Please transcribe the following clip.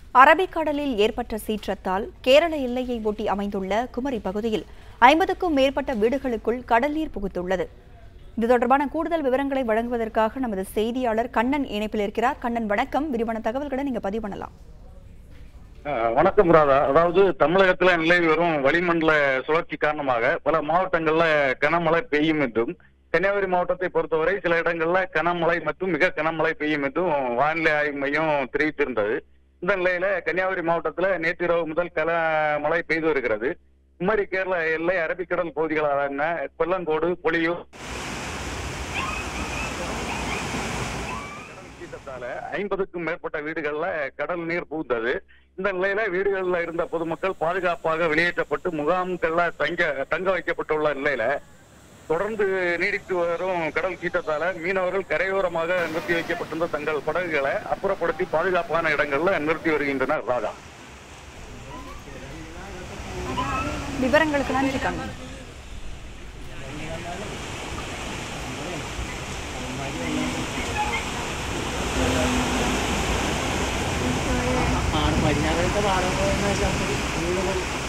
அரபிக்கடலில் ஏற்பட்ட சீற்றத்தால் கேரள எல்லையை ஒட்டி அமைந்துள்ள குமரி பகுதியில் ஐம்பதுக்கும் மேற்பட்ட வீடுகளுக்குள் கடல் நீர் புகுந்துள்ளது இது தொடர்பான கூடுதல் விவரங்களை வழங்குவதற்காக நமது செய்தியாளர் கண்ணன் இணைப்பில் இருக்கிறார் கண்ணன் வணக்கம் விரிவான தகவல்களை நீங்க பதிவு பண்ணலாம் அஹ் வணக்கம் ராதா அதாவது தமிழகத்துல நிலவி வரும் வளிமண்டல சுழற்சி காரணமாக பல மாவட்டங்கள்ல கனமழை பெய்யும் என்றும் கன்னியாகுமரி மாவட்டத்தை பொறுத்தவரை சில இடங்கள்ல கனமழை மற்றும் மிக கனமழை பெய்யும் என்றும் வானிலை ஆய்வு மையம் தெரிவித்திருந்தது இந்த நிலையில கன்னியாகுமரி மாவட்டத்துல நேற்றிரவு முதல் கன மழை பெய்து வருகிறது குமரி கேரள எல்லை அரபிக்கடல் பகுதிகளான கொல்லங்கோடு பொலியூர் சீற்றத்தால ஐம்பதுக்கும் மேற்பட்ட வீடுகள்ல கடல் நீர் புகுந்தது இந்த நிலையில வீடுகள்ல இருந்த பொதுமக்கள் பாதுகாப்பாக வெளியேற்றப்பட்டு முகாம்கள்ல தங்க தங்க வைக்கப்பட்டுள்ள நிலையில தொடர்ந்து நீடித்து வரும் கடல் சீற்றத்தால மீனவர்கள் கரையோரமாக நிறுத்தி வைக்கப்பட்டிருந்த தங்கள் படகுகளை அப்புறப்படுத்தி பாதுகாப்பான இடங்கள்ல நிறுத்தி வருகின்றனர் ராதா விவரங்களுக்கு நன்றி கண்ணன் പാടം പടിഞ്ഞാറത്തെ പാടം